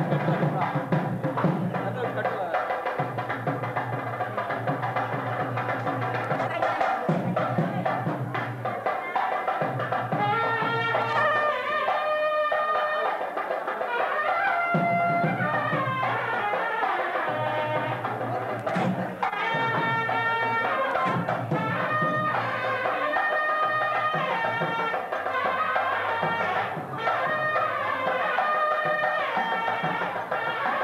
ஆ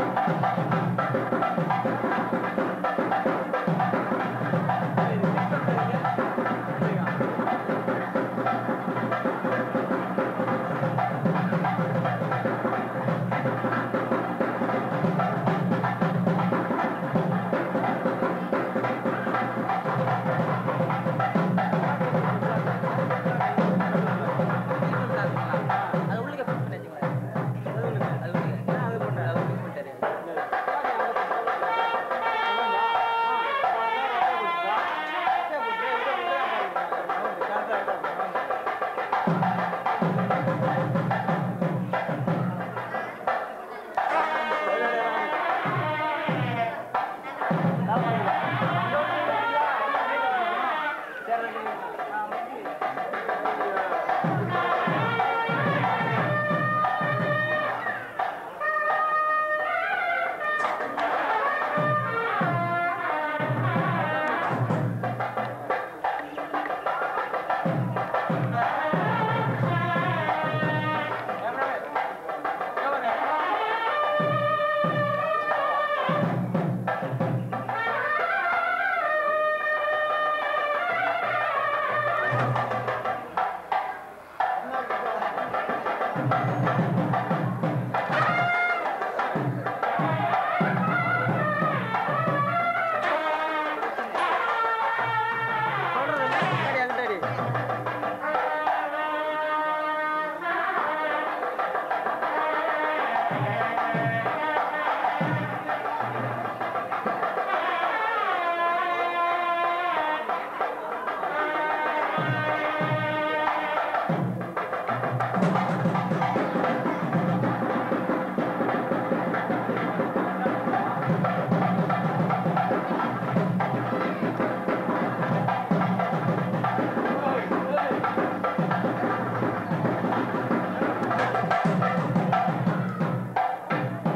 ஆ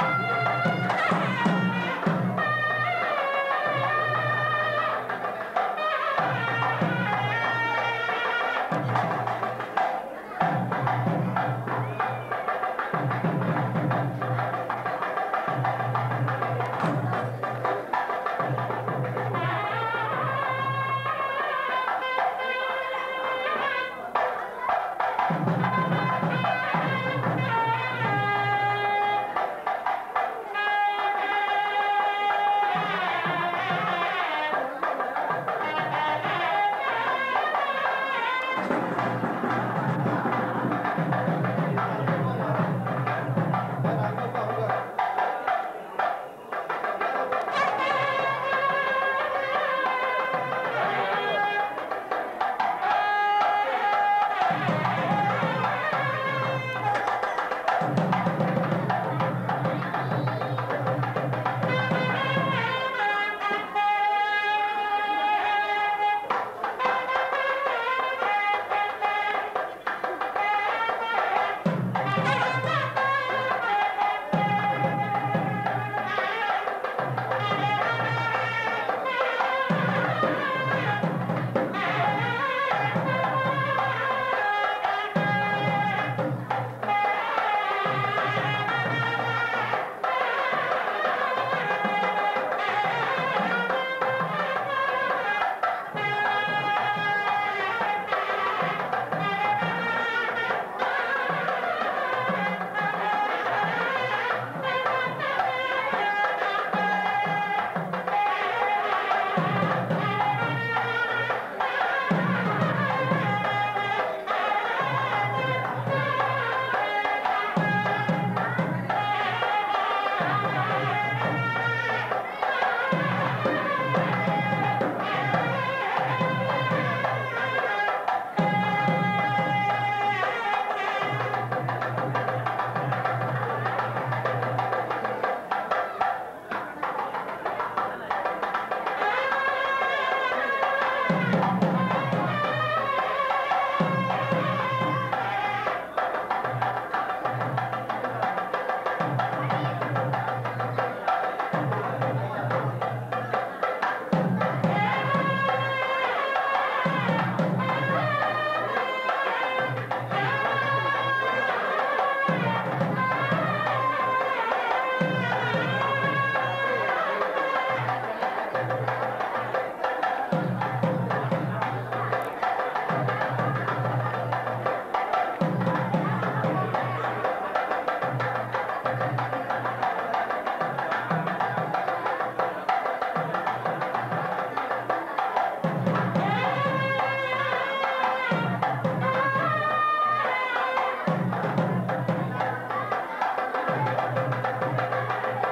ஆ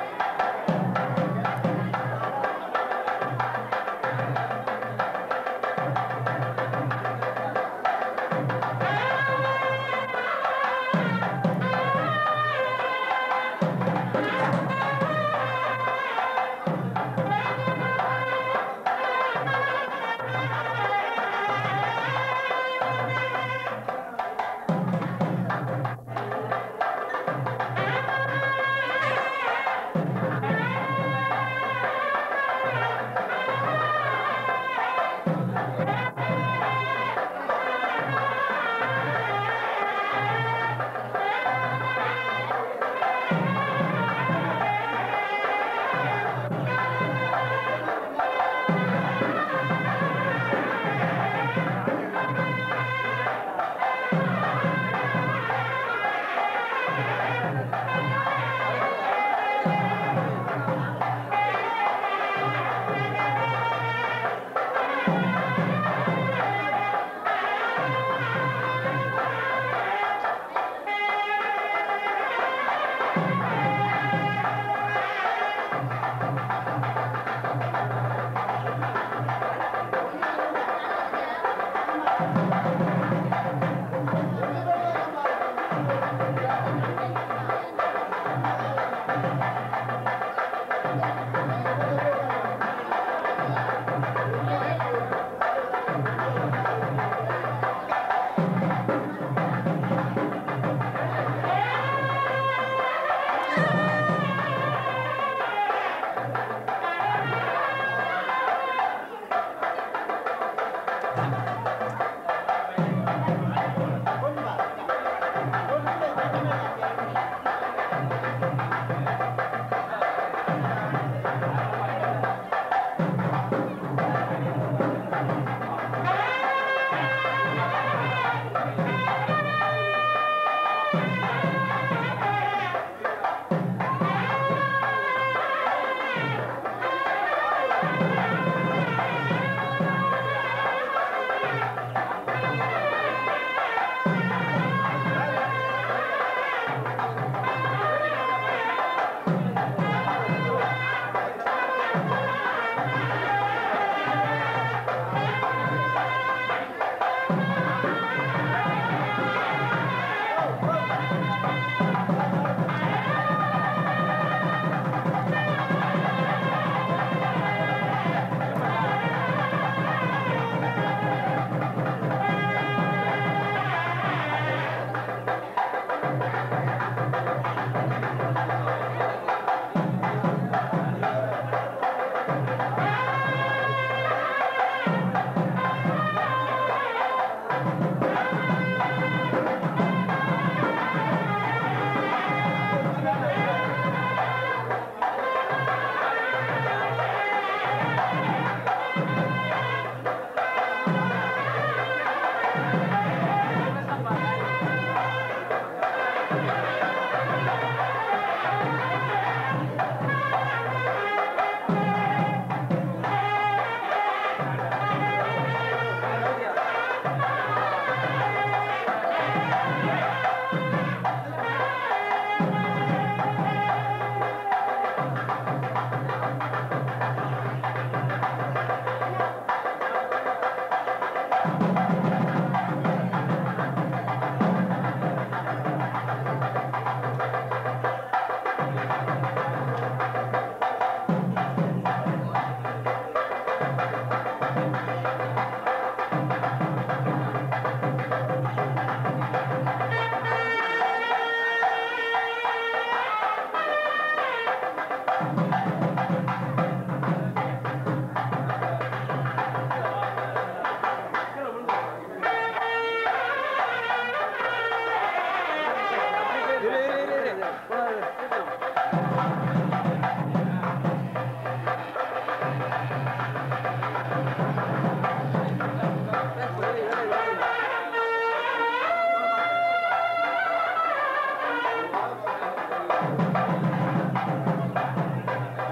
ஆ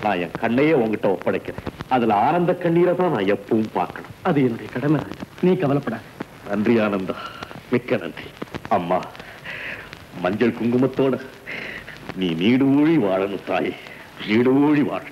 நான் என் கண்ணையே உங்ககிட்ட ஒப்படைக்கிறேன் அதுல ஆனந்த கண்ணீரை தான் நான் எப்பவும் பார்க்கணும் அது என்னுடைய கடமை ராஜா நீ கவலைப்படாத நன்றி ஆனந்தா மிக்க நன்றி அம்மா மஞ்சள் குங்குமத்தோட நீ நீடு ஊழி வாழணும் தாயே நீடு ஊழி வாழணும்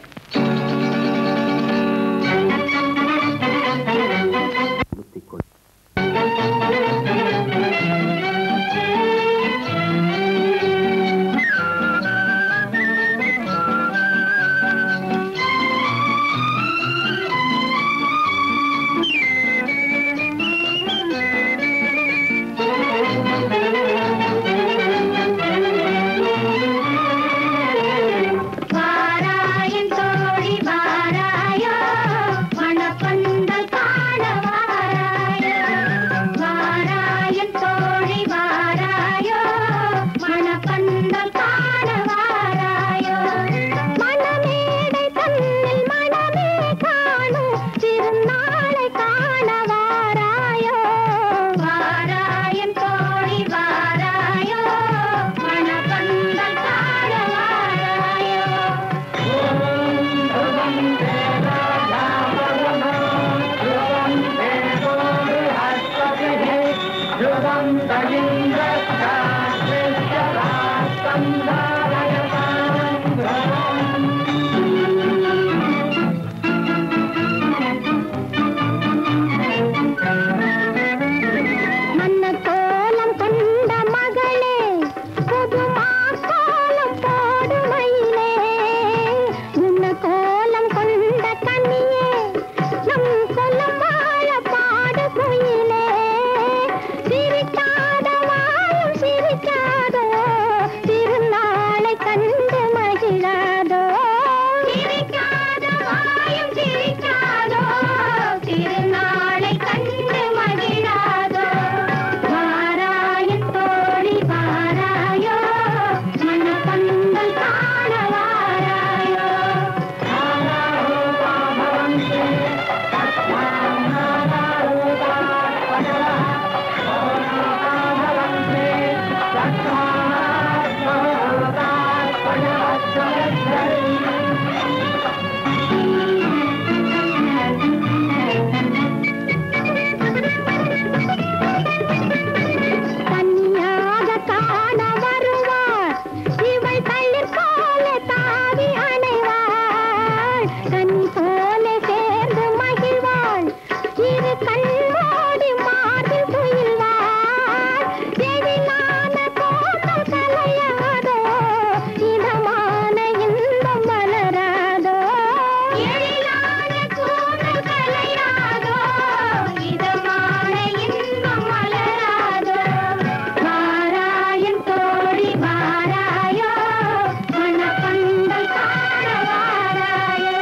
வாராயன் தோழி வாராயோ மணப்பந்தல் காண வாராயோ வாராயன் தோழி வாராயோ மணப்பந்தல் காண வாராயோ மணமேடை தன்னில் மணமே காணும் திருநாளை காண வாராயோ வாராயன் தோழி வாராயோ மணப்பந்தல் காண வாராயோ மன்ன கோலம் கொண்ட மகளே புதுமா கோலம் போடுமையிலே உன்ன கோலம் கொண்ட கண்ணியே நம் சொல்லம் வாழ பாடு குயிலே சிரிக்காத வாயும் சிரிக்காதோ திருநாளை கண்டு மகிழாதோ சிரிக்காத வாயும் சிரிக்காதோ திருநாளை கண்டு மகிழாதோ வாராயன் தோழி வாராயோ மணப்பந்தல் காண வாராயோ கன்னியாக காண வருவார் இவள் தளிர் போல தாவி அணைவாள் கன்னி போல சேர்ந்து மகிழ்வாள் இரு கண்மோடி மார்பில் துயில்வாள் எழிலான கோமல் கலையாதோ இதமான இன்பம் மலராதோ எழிலான கோமல் கலையாதோ இதமான இன்பம் மலராதோ வாராயன் தோழி வாராயோ மணப்பந்தல் காண வாராயோ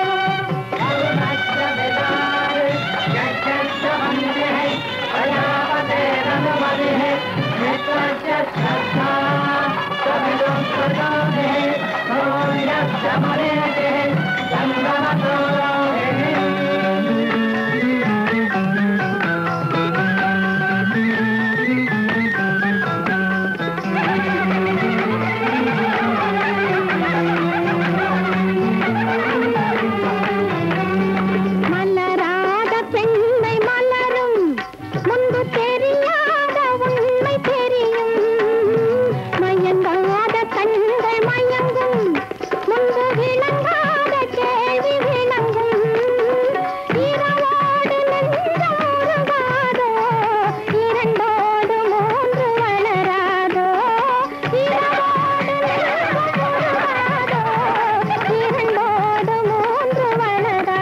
மலராத பெண்மை மலரும் முன்பு தெரியாத உண்மை தெரியும் மயங்காத கண்கள் மயங்கும் முன்பு விளங்காத கேள்வி விளங்கும் இரவோடு நெஞ்சம் உருகாதோ இரண்டோடு மூன்று வளராதோ இரவோடு நெஞ்சம் உருகாதோ இரண்டோடு மூன்று வளராதோ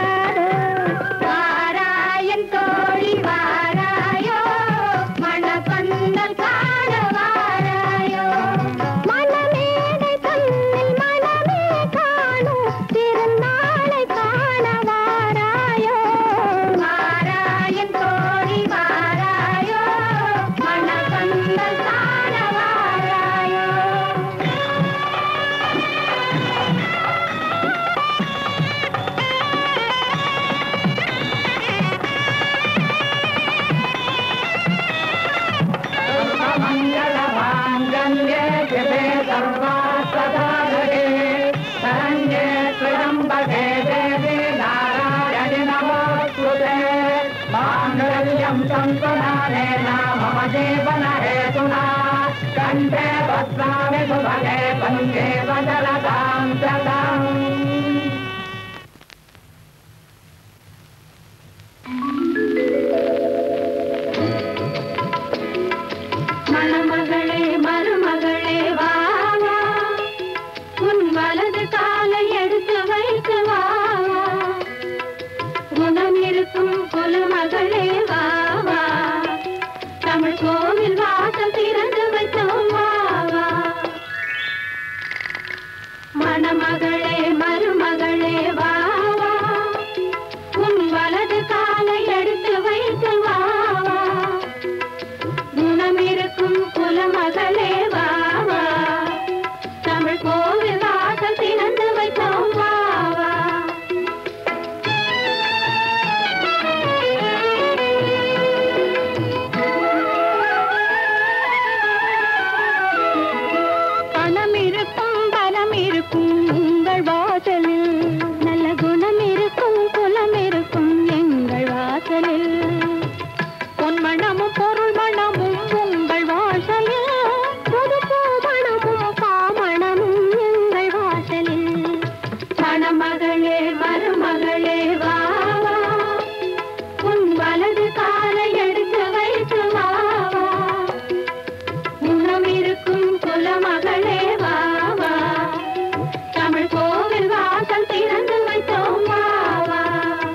வாராயன் தோழி வாராயோ மணப்பந்தல் காண வாராயோ மணமேடை தன்னில் மணமே காணும் திருநாளை காண வாராயோ வாராயன் தோழி வாராயோ மணப்பந்தல் காண வாராயோ सर्वास्तदालये शरण्ये त्र्यम्बके त्वनानेन मम जीवन हेतुना कण्ठे बध्नामि सुभगे पङ्के वदलतां शतम् மணமகளே மருமகளே வா வா. உன் வலது காலை எடுத்து வைத்து வா வா. குணம் இருக்கும் குலமகளே வா வா. தமிழ் கோவில் வாசல் திறந்து வைத்தோம் வா வா. மணமகளே மருமகளே வா வா. உன் வலது காலை எடுத்து வைத்து வா வா. குணம் இருக்கும் குலமகளே வா வா தமிழ் கோவில் வாசல் திறந்து வைத்தோம் வா வா பணம் இருக்கும் பலம் இருக்கும் உங்கள் வாசலில் நல்ல குணம் இருக்கும் குலம் இருக்கும் எங்கள் வாசலில் பொன்மணமும் பொருள் மணமும் உங்கள் வாசலில் புது பூமணமும் பாமணமும் எங்கள் வாசலில் மணமகளே மருமகளே வா வா. உன் வலது காலை எடுத்து வைத்து வா வா. குணம் இருக்கும் குலமகளே வா வா. தமிழ் கோவில் வாசல் திறந்து வைத்தோம் வா வா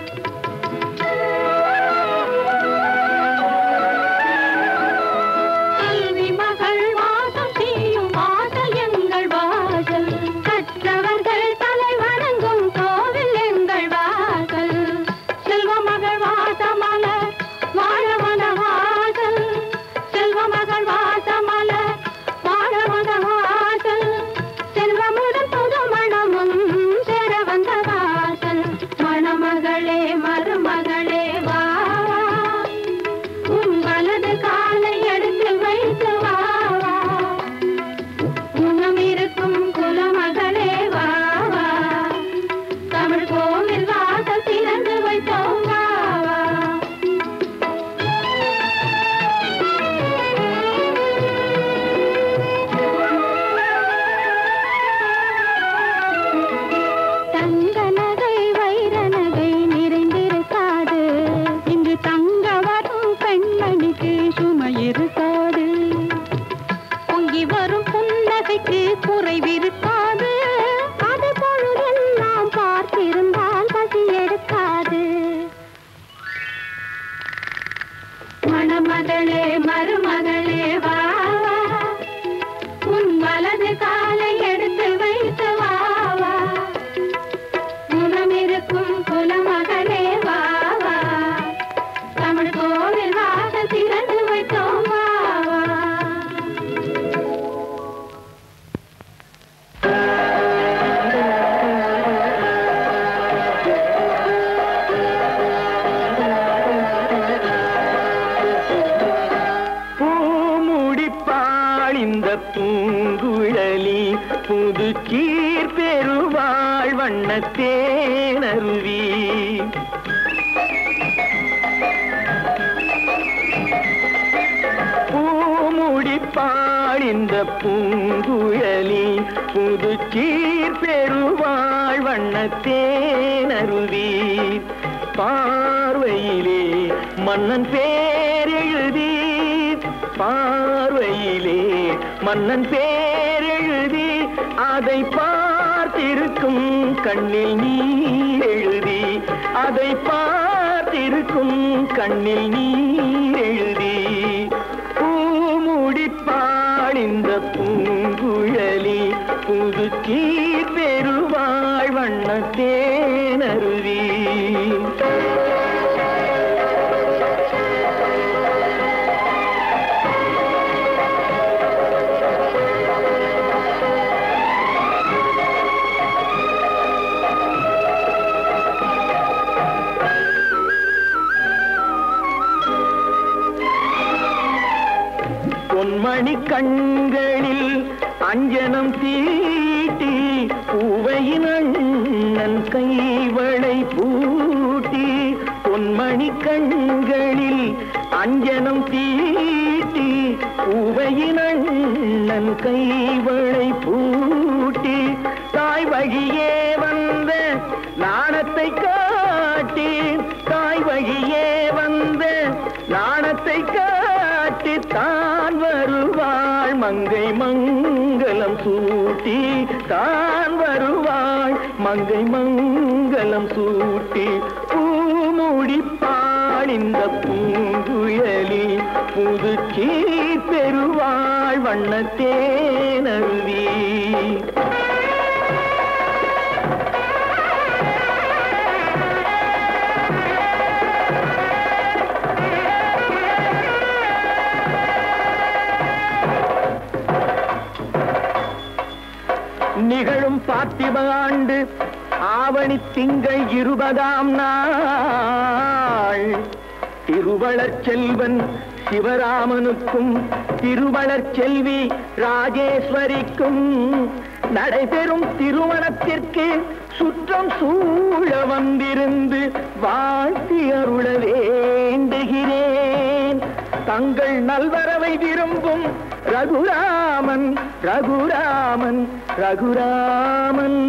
கல்வி மகள் வாசம் செய்யும் வாசல் எங்கள் வாசல் கற்றவர்கள் தலை வணங்கும் கோவில் எங்கள் வாசல் செல்வ மகள் வாசமல வாழவன வாசல் செல்வ மகள் வாசமல வாழவன வாசல் செல்வமுடன் புது மணமும் சேர வந்த வாசல் மணமகளே மருமகளே வா வா. உன் வலது காலை எடுத்து வைத்து வா வா. குணம் இருக்கும் குலமகளே வா வா. தமிழ் கோவில் வாசல் திறந்து வைத்தோம் வா வா. தங்க நகை வைர நகை நிறைந்திருக்காது இங்கு தங்க வரும் பெண்மணிக்கு சுமை இருக்காது பொங்கி வரும் புன்னகைக்கு குறைவிருக்காது அது பொழுதெல்லாம் பார்த்திருந்தால் பசி எடுக்காது மணமகளே மருமகளே வா வா. உன் வலது காலை எடுத்து வைத்து வா வா குணம் இருக்கும் குலமகளே வா வா தமிழ் கோவில் வாசல் திறந்து வைத்தோம் வா வா பூமுடிப்பாள் இந்த பூங்குழலி புது கீர் பெருவாள் வண்ண தேனருவி பூமுடிப்பாள் இந்த பூங்குழலி புது கீர் பெருவாள் வண்ண தேனருவி பார்வையிலே மன்னன் பேரெழுதி பார்வையிலே மன்னன் பேரெழுதி அதை பார்த்திருக்கும் கண்ணில் நீர் எழுதி அதை பார்த்திருக்கும் கண்ணில் நீர் எழுதி பூமுடிப்பாள் இந்த பூங்குழலி புது கீர் பெருவாழ் வண்ண தேனருவி பொன்மணி கண்களில் அஞ்சனம் தீட்டி பூவையின் அண்ணன் கைவளை பூட்டி பொன்மணி கண்களில் அஞ்சனம் பூவையின் அண்ணன் கைவளை பூட்டி தாய் வழியே வந்த நாணத்தை காட்டி தாய் வழியே வந்த நாணத்தை காட்டி தான் வருவாள் மங்கை மங்களம் சூட்டி தான் வருவாள் மங்கை மங்களம் சூட்டி பூமுடிப்பாள் இந்த பூங்குழலி புதுச்சி பெருவாள் வண்ணத்தேனருவி நிகழும் பாத்திம ஆண்டு ஆவணி திங்கள் இருபதாம் நாள் திருவளர் செல்வன் சிவராமனுக்கும் திருவளர் செல்வி ராஜேஸ்வரிக்கும் நடைபெறும் திருமணத்திற்கு சுற்றம் சூழ வந்திருந்து வாழ்த்தி அருள வேண்டுகிறேன் தங்கள் நல்வரவை விரும்பும் ரகுராமன் ரகுராமன் ரகுராமன்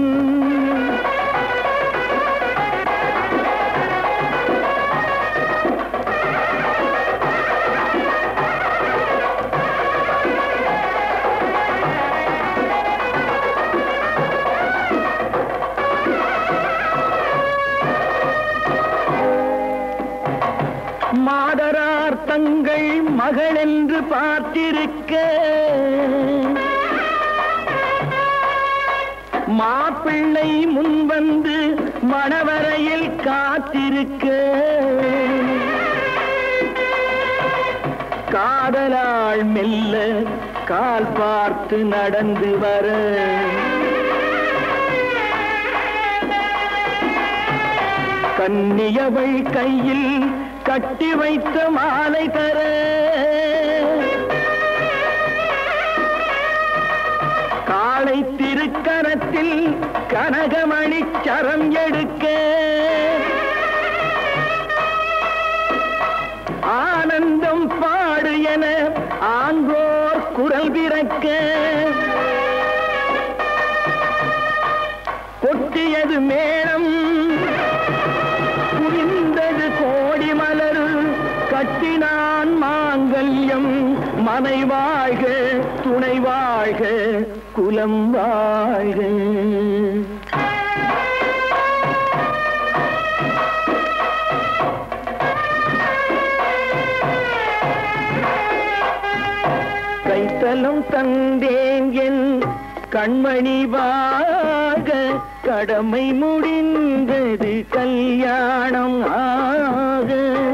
மாதரார் தங்கள் மகள் என்று பார்த்திருக்க மாப்பிள்ளை முன்வந்து மணவரையில் காத்திருக்க காதலாள் மெல்ல கால் பார்த்து நடந்து வர கன்னியவள் கையில் கட்டி வைத்த மாலை தர காளை திருக்கரத்தில் கனகமணி சரம் எடுக்க ஆனந்தம் பாடு என ஆங்கோர் குரல் பிறக்க கொட்டியது மேளம் குவிந்தது கோடி மலர் கட்டினான் மாங்கல்யம் மனை வாழ்க துணை வாழ்க குலம் வாழ்க கைத்தலம் தந்தேன் என் கண்மணி வாக கடமை முடிந்தது கல்யாணம் ஆக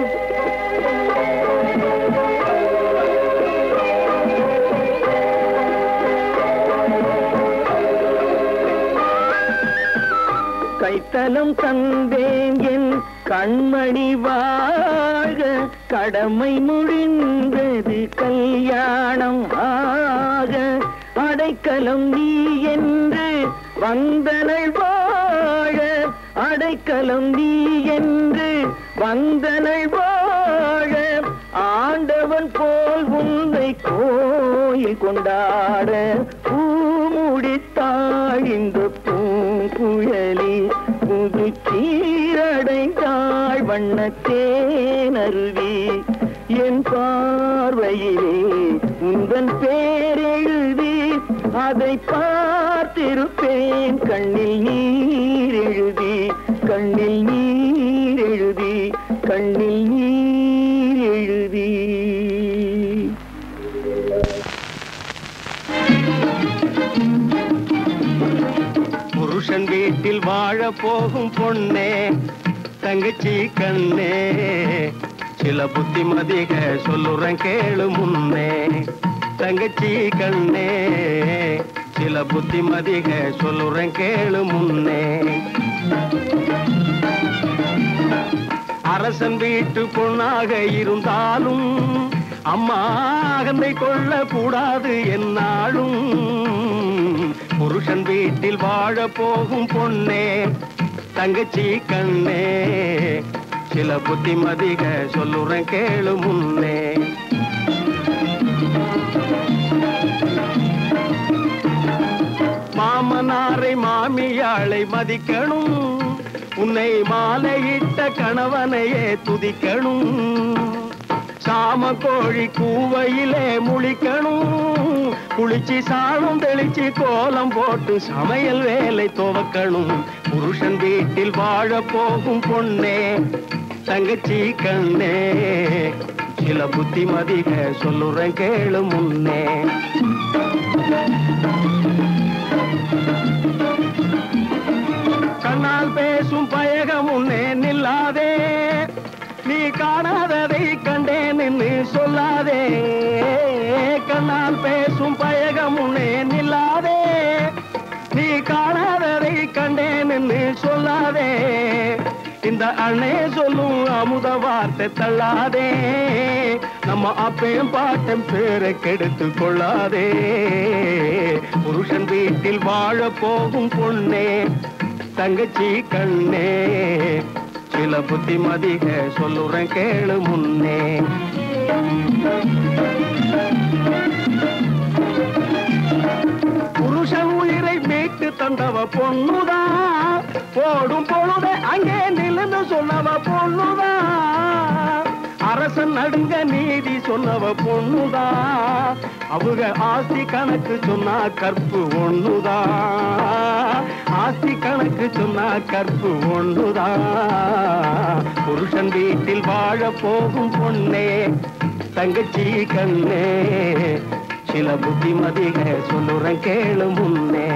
கைத்தலம் தந்தேன் என் கண்மணி வாழ கடமை முடிந்தது கல்யாணம் ஆக அடைக்கலம் நீ என்று வந்தனள் வாழ அடைக்கலம் நீ என்று வந்தனள் வாழ ஆண்டவன் போல் உன்னை கோயில் கொண்டாட பூமுடித்தாள் இந்த பூங்குழலி புது சீரடைந்தாள் வண்ணத்தேனருவி என் பார்வையிலே உந்தன் பேரெழுதி அதை பார்த்திருப்பேன் கண்ணில் நீர் எழுதி கண்ணில் நீர் எழுதி கண்ணில் நீர் எழுதி புருஷன் வீட்டில் வாழ போகும் பொண்ணே தங்கச்சி கண்ணே சில புத்திமதிக சொல்லுறேன் கேளு முன்னே தங்கச்சி கண்ணே சில புத்திமதிக சொல்லுறேன் கேளு முன்னே அரசன் வீட்டு பொண்ணாக இருந்தாலும் அம்மா அகந்தை கொள்ள கூடாது என்னாலும் புருஷன் வீட்டில் வாழ போகும் பொண்ணே தங்கச்சி கண்ணே சில புத்திமதிக சொல்லுறேன் கேளு முன்னே பெற்றவளை மதிக்கணும் உன்னை மாலையிட்ட கணவனையே துதிக்கணும் சாம கோழி கூவையிலே முழிக்கணும் குளிச்சு சாணம் தெளிச்சு கோலம் போட்டு சமையல் வேலை துவக்கணும் புருஷன் வீட்டில் வாழ போகும் பொண்ணே தங்கச்சி கண்ணே சில புத்திமதிக சொல்லுறேன் கேளு முன்னே கண்ணால் பேசும் பயகம் முன்னே நில்லாதே நீ காணாததை கண்டேன் என்று சொல்லாதே கண்ணால் பேசும் பயகம் முன்னே நில்லாதே நீ காணாததை கண்டேன் என்று சொல்லாதே இந்த அண்ணே சொல்லும் அமுத வார்த்தை தள்ளாதே நம்ம அப்பையும் பாட்டம் பேரை கெடுத்து கொள்ளாதே புருஷன் வீட்டில் வாழ போகும் பொண்ணே தங்கச்சி கண்ணே சில புத்திமதிக சொல்லுறேன் கேளு முன்னே புருஷன் உயிரை மீட்டு தந்தவ பொண்ணுதான் போடும் பொழுத அங்கே நிலந்து சொன்னவ பொண்ணுதான் அரசன் நடுங்க நீதி சொன்னவ பொண்ணுதான் அவங்க ஆஸ்தி கணக்கு சொன்னா கற்பு ஒண்ணுதான் ஆஸ்தி கணக்கு சொன்னா கற்பு ஒண்ணுதான் புருஷன் வீட்டில் வாழ போகும் பொண்ணே தங்கச்சி கண்ணே சில புத்திமதிக சொல்லுறேன் கேளு முன்னே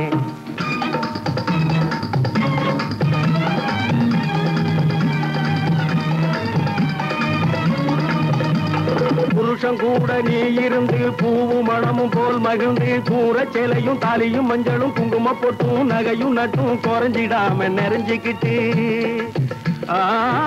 புருஷன் கூட நீ இருந்து பூவும் மணமும் போல் மகிழ்ந்து கூற சேலையும் தாலியும் மஞ்சளும் குங்கும பொட்டும் நகையும் நட்டும் குறைஞ்சிடாம நிறைஞ்சுக்கிட்டு ஆ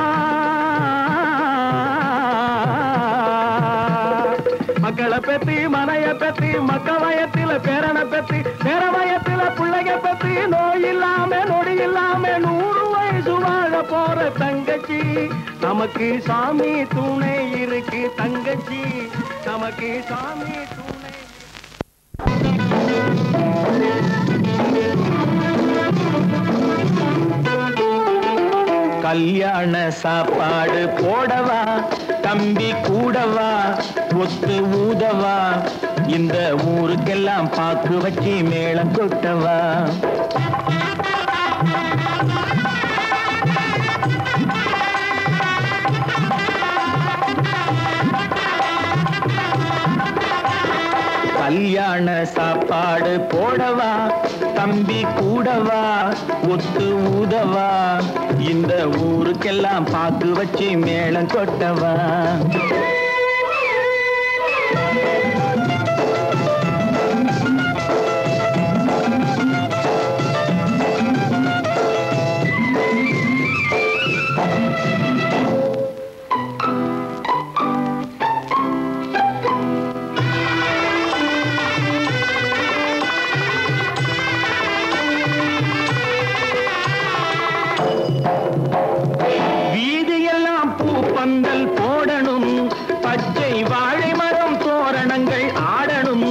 மக்களை பெத்தி மனைய பெத்தி மக்க வயத்தில பேரனை பெத்தி பேர வயத்தில பிள்ளைக பெத்தி நோய் இல்லாம நொடி இல்லாம நூறு வயசு வாழ போற தங்கச்சி நமக்கு சாமி துணை இருக்கு தங்கச்சி நமக்கு சாமி துணை கல்யாண சாப்பாடு போடவா தம்பி கூடவா ஒத்து ஊதவா இந்த ஊருக்கெல்லாம் பாக்கு வச்சு மேளம் கொட்டவா கல்யாண சாப்பாடு போடவா தம்பி கூடவா ஒத்து ஊதவா இந்த ஊருக்கெல்லாம் பாக்கு வச்சு மேளம் கொட்டவா வீதியெல்லாம் பூப்பந்தல் போடணும் பச்சை வாழை மரம் தோரணங்கள் ஆடணும்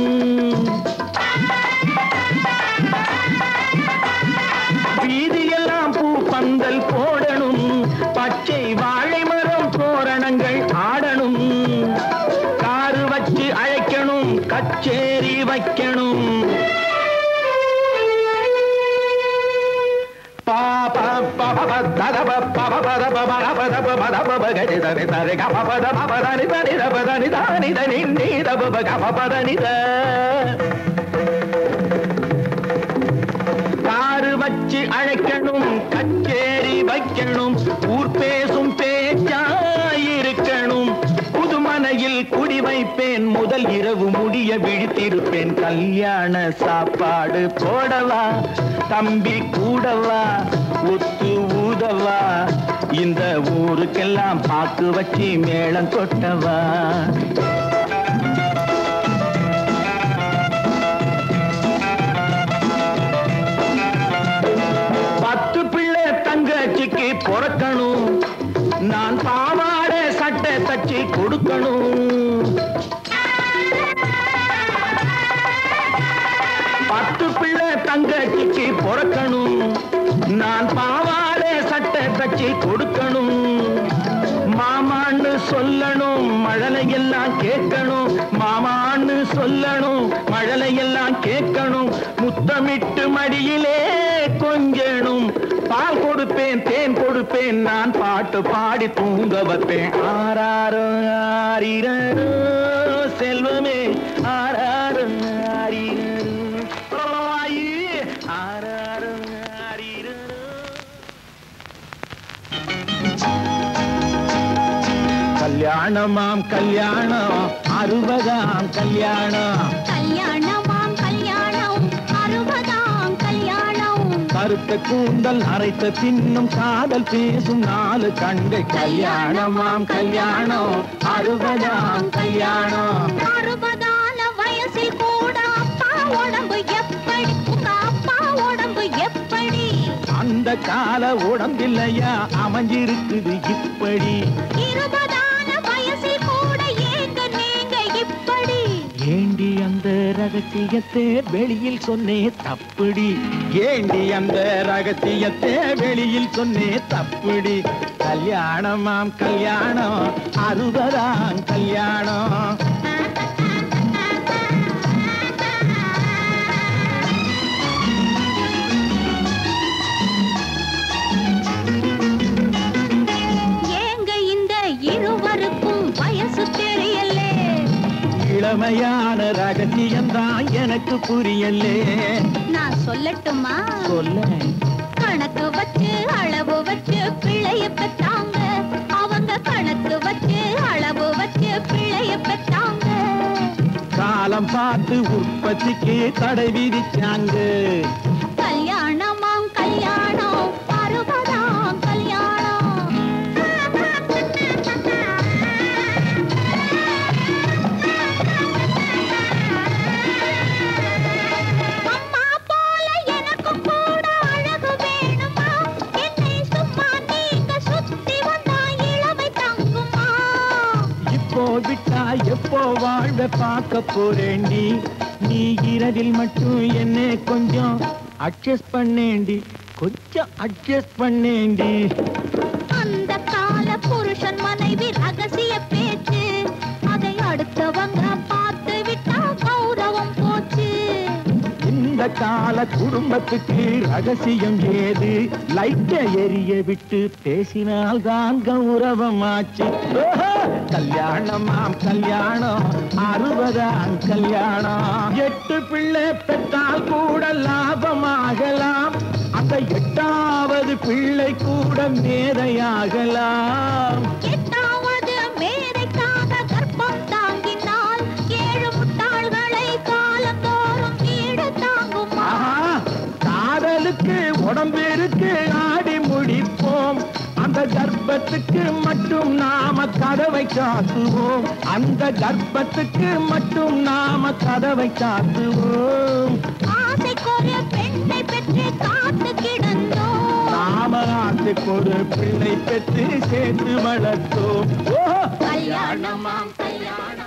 வீதியெல்லாம் பூப்பந்தல் போடணும் பச்சை வாழை மரம் தோரணங்கள் ஆடணும் காரு வச்சு அழைக்கணும் கச்சேரி வைக்கணும் காரு வச்சு அழைக்கணும் கச்சேரி வைக்கணும் ஊர் பேசும் பேச்சாயிருக்கணும் புதுமனையில் குடி வைப்பேன் முதல் இரவு முடிய விழித்திருப்பேன் கல்யாண சாப்பாடு போடவா தம்பி கூடவா ஒத்து ஊதவா இந்த ஊருக்கெல்லாம் பாக்கு வச்சு மேளம் கொட்டவா பத்து பிள்ளை தங்கச்சிக்கு பிறக்கணும் நான் பாவாடை சட்டை தச்சு கொடுக்கணும் பத்து பிள்ளை தங்கச்சிக்கு பிறக்கணும் நான் பாவாடை சட்டை தச்சு கொடுக்கணும் மாமான்னு சொல்லணும் மழலை எல்லாம் கேட்கணும் மாமான்னு சொல்லணும் மழலை எல்லாம் கேட்கணும் முத்தமிட்டு மடியிலே கொஞ்சணும் பால் கொடுப்பேன் தேன் கொடுப்பேன் நான் பாட்டு பாடி தூங்க வைப்பேன் ஆராரோ ஆரிரோ செல்வமே ஆராரோ ஆரிரோ ஆயி, ஆராரோ ஆரிரோ கல்யாணமாம் கல்யாணம் அறுபதாம் கல்யாணம் கல்யாணமாம் கல்யாணம் அறுபதாம் கல்யாணம் கருத்த கூந்தல் அரைத்த தின்னும் காதல் பேசும் நாலு கண்கள் கல்யாணமாம் கல்யாணம் அறுபதாம் கல்யாணம் அறுபதான வயசில் கூட அப்பா உடம்பு எப்படி உங்க அப்பா உடம்பு எப்படி அந்த கால உடம்பில்லையா அமைஞ்சிருக்குது இப்படி இருபதான வயசில் கூட ஏங்க நீங்க இப்படி ஏண்டி அந்த ரகசியத்தை வெளியில் சொன்னே தப்புடி ஏண்டி அந்த ரகசியத்தை வெளியில் சொன்னே தப்புடி கல்யாணமாம் கல்யாணம் அறுபதாம் கல்யாணம் ஏங்க இந்த இருவருக்கும் வயசு தெரியலே இளமையான ரகசியம்தான் எனக்கு புரியலே நான் சொல்லட்டுமா சொல்ல கணக்கு வச்சு அளவு வச்சு பிள்ளைய பெற்றாங்க அவங்க கணக்கு வச்சு அளவு வச்சு பிள்ளைய பெற்றாங்க காலம் பார்த்து உற்பத்திக்கு தடை விதிச்சாங்க கல்யாணமாம் கல்யாணம் அறுபதாம் கல்யாணம் அம்மா போல எனக்கும் கூட அழகு வேணுமா என்னை சும்மா நீங்க சுத்தி வந்தா இளமை தங்குமா இப்போ விட்டா எப்போ வாழ்வ பார்க்க போறேண்டி நீ இரவில் மட்டும் என்ன கொஞ்சம் அட்ஜஸ்ட் பண்ணேண்டி கொஞ்சம் அட்ஜஸ்ட் பண்ணேண்டி அந்த கால புருஷன் மனைவி ரகசிய பேச்சு அதை அடுத்தவங்க பார்த்து விட்டா கௌரவம் போச்சு இந்த கால குடும்பத்துக்கு ரகசியம் ஏது லைட்ட எரிய விட்டு பேசினால் தான் கௌரவமாச்சு ஓஹோ! கல்யாணமாம் கல்யாணம் அறுபதாம் கல்யாணம் எட்டு பிள்ளை பெற்றால் கூட லாபமாகலாம் அந்த எட்டாவது பிள்ளை கூட மேதையாகலாம் எட்டாவது மேதைக்காக கர்ப்பம் தாங்கினால் ஏழு முட்டாள்களை காலந்தோறும் வீடு தாங்குமா ஆஹா, காதலுக்கு உடம்பிற்கு ஆடி முடிப்போம் அந்த கர்ப்பத்துக்கு மட்டும் நாம கதவை காத்துவோம் அந்த கர்ப்பத்துக்கு மட்டும் நாம கதவை காத்துவோம் ஆசைக்கொரு பெண்ணை பெற்று காத்து கிடந்தோம் நாம ஆசைக்கு ஒரு பிள்ளை பெற்று சேர்த்து வளர்த்தோம் ஓஹோ! கல்யாணமாம் கல்யாணம்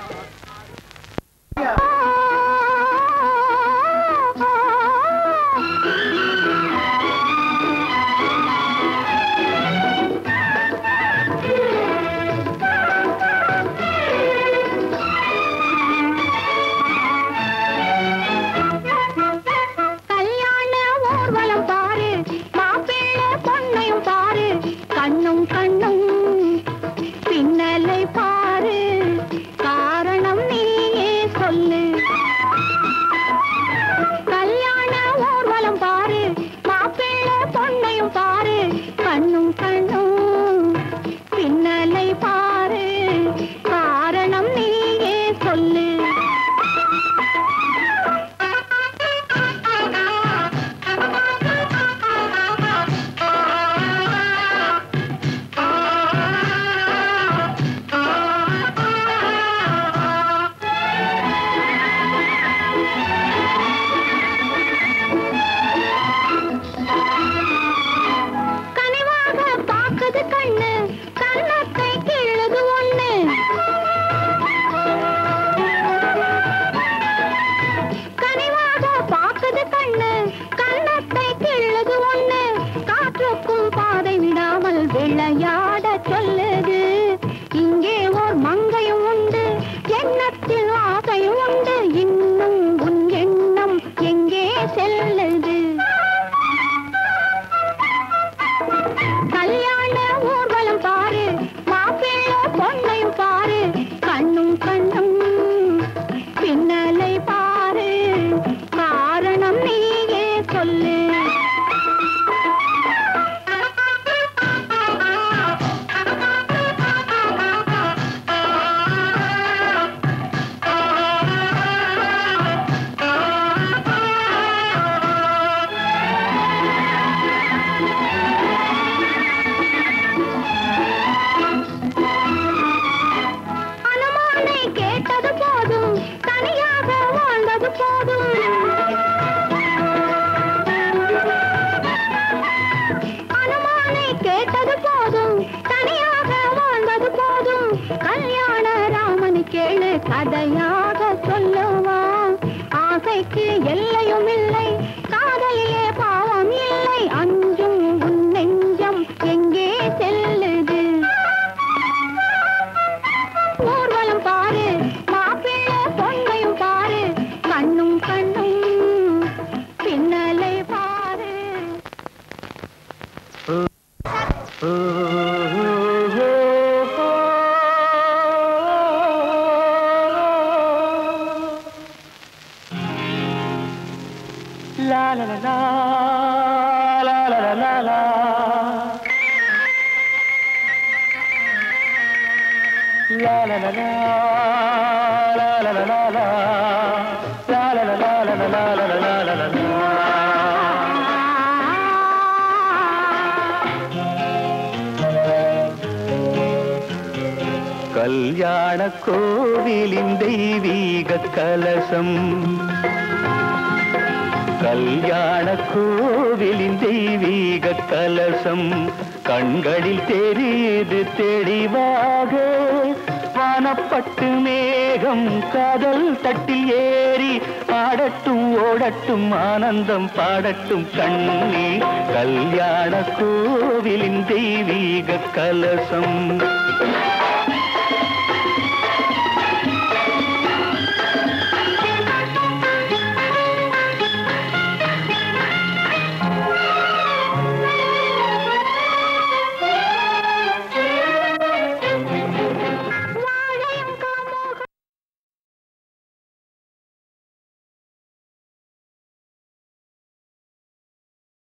கல்யாண ஊர்வலம் பாரு மாப்பிள்ளை பொண்ணையும் பாரு கண்ணும் கண்ணும் பின்னலை பாரு காரணம் நீயே சொல்லு செல்லுது கல்யாண ஊர்வலம் பாரு மாப்பிள்ளை பொண்ணையும் பாரு கண்ணும் கண்ணும் பின்னலை பாரு காரணம் நீயே சொல்லு அனுமானை கேட்டது போதும் தனியாக வாழ்ந்தது போதும் அனுமானை கேட்டது போதும் தனியாக வாழ்ந்தது போதும் கல்யாண ராமனு கேளு கதையாக சொல்லுவான் ஆசைக்கு எல்லையும் இல்லை காதலிலே பாவம் இல்லை அஞ்சும் உன் நெஞ்சம் எங்கே செல்லுது ஊர்வலம் பாரு மாப்பிள்ளை பொண்ணையும் பாரு கண்ணும் கண்ணும் பின்னலை பாரு La la la la la la la la la La la la la la la la la la La la la la la la la la la la la la கல்யாண கோவிலின் தெய்வீக கலசம் கல்யாண கோவிலின் தெய்வீக கலசம் கண்களில் தெரியுது தெளிவாக வானப்பட்டு மேகம் காதல் தட்டில் ஏறி ஆடட்டும் ஓடட்டும் ஆனந்தம் பாடட்டும் கண்ணி கல்யாண கோவிலின் தெய்வீக கலசம்